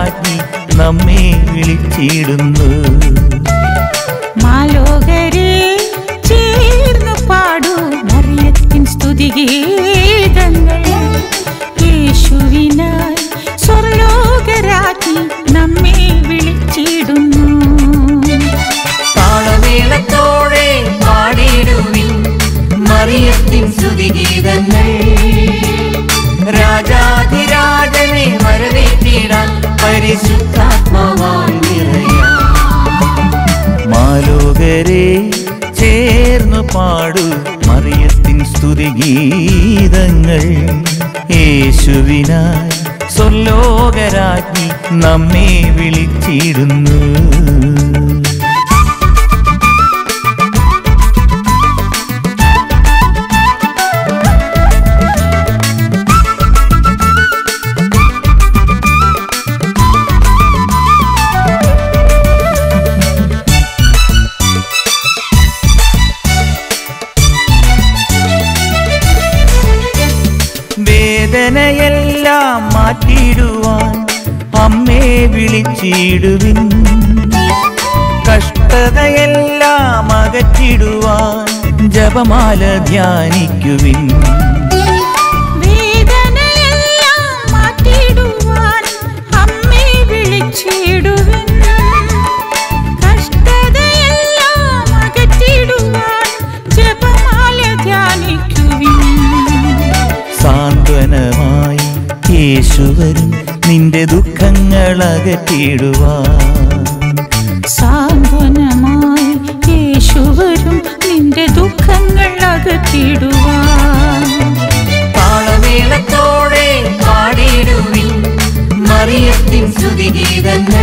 സ്വലോകരാജ്ഞി നമ്മെ വിളിച്ചിടുന്നു മാലോകരെ ചേർന്നു പാടൂ മറിയത്തിൻ സ്തുതിഗീതങ്ങൾ യേശുവിനായി സ്വർലോകരാജ്ഞി നമ്മെ വിളിച്ചിടുന്നു താളമേളത്തോടെ പാടിയിടുവിൻ മറിയത്തിൻ സ്തുതിഗീതങ്ങൾ രാജാധിരാജനെ വരവേറ്റിടാൻ പരിശുദ്ധാത്മാവായി നിറയാം മാലോകരെ ചേർന്നു പാടു മറിയത്തിൻ സ്തുതിഗീതങ്ങൾ യേശുവിനായി സ്വലോകരാജ്ഞി നമ്മെ വിളിച്ചിടുന്നു വേദനയെല്ലാം മാറ്റിയിടുവാൻ അമ്മേ വിളിച്ചിടുവിൻ കഷ്ടതയെല്ലാം അകറ്റിടുവാൻ ജപമാല ധ്യാനിക്കുവിൻ വേദനയെല്ലാം മാറ്റിടുവാൻ അമ്മേ വിളിച്ചിടുവിൻ കഷ്ടതയെല്ലാം അകറ്റിടുവാൻ ജപമാല ധ്യാനിക്കുവിൻ സാന്ത്വനമായി യേശുവരും നിന്റെ ദുഃഖങ്ങൾ അകറ്റിടുവാൻ സാന്ത്വനമായി യേശുവരും നിന്റെ ദുഃഖങ്ങൾ അകറ്റിടുവാൻ താളമേളത്തോടെ പാടിയിടുവിൻ മറിയത്തിൻ സ്തുതിഗീതങ്ങൾ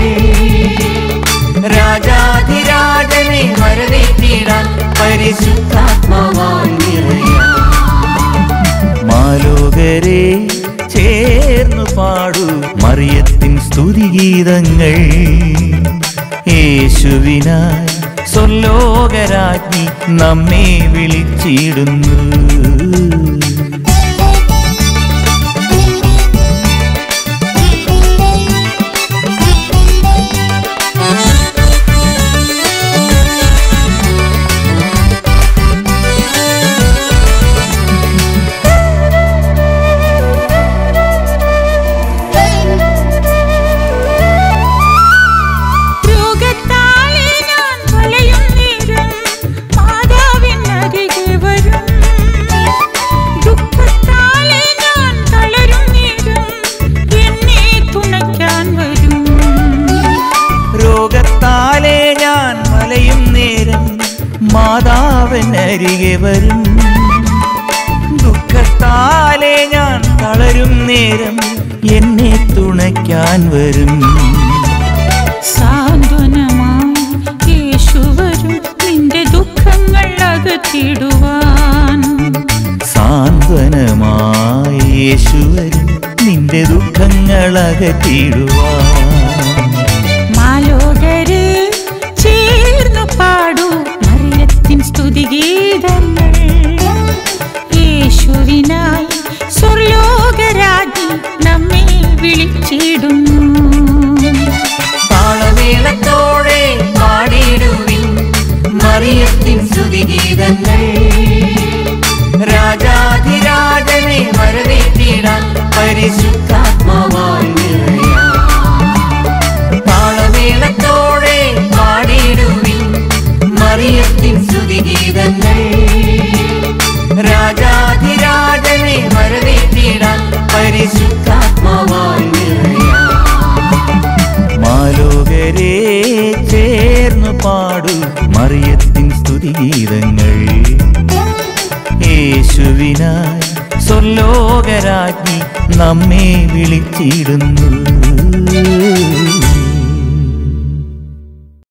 രാജാധിരാജനെ വരവേറ്റിടാൻ പരിശുദ്ധാത്മാവായി നിറയാം മാലോകരെ ചേർന്നു പാടു മറിയത്തിൻ സ്തുതിഗീതങ്ങൾ യേശുവിനായി സ്വലോകരാജ്ഞി നമ്മെ വിളിച്ചിടുന്നു രോഗത്താലെ ഞാൻ വലയും നേരം മാതാവിൻ അരികെ വരും ദുഃഖത്താലെ ഞാൻ തളരും നേരം എന്നെ തുണയ്ക്കാൻ വരും രോഗത്താലെ ഞാൻ മലയും നേരം മാതാവൻ അരികെ വരും ദുഃഖത്താലെ ഞാൻ തളരും നേരം എന്നെ തുണയ്ക്കാൻ വരും സാന്ത്വനമായി യേശു വരും നിന്റെ ദുഃഖങ്ങൾ അകറ്റിടുവാൻ സാന്ത്വനമായി യേശുവരും നിന്റെ ദുഃഖങ്ങൾ അകറ്റിടുവാൻ മാലോകരെ ചേർന്നു പാടൂ മറിയത്തിൻ സ്തുതിഗീതങ്ങൾ യേശുവിനായി സ്വർലോകരാജ്ഞി നമ്മെ വിളിച്ചിടുന്നു താളമേളത്തോടെ പാടിയിടുവിൻ മറിയത്തിൻ സ്തുതിഗീതങ്ങൾ രാജാധിരാജനെ വരവേറ്റിടാൻ പരിശുദ്ധാത്മാവായി നിറയാം താളമേളത്തോടെ പാടിയിടുവിൻ മറിയത്തിൻ സ്തുതിഗീതങ്ങൾ രാജാധിരാജനെ വരവേറ്റിടാൻ പരിശുദ്ധാത്മാവായി നിറയാം മാലോകരെ ചേർന്നു പാടു മറിയത്തിൻ സ്തുതിഗീതങ്ങൾ യേശുവിനായി സ്വലോകരാജ്ഞി നമ്മെ വിളിച്ചിടുന്നു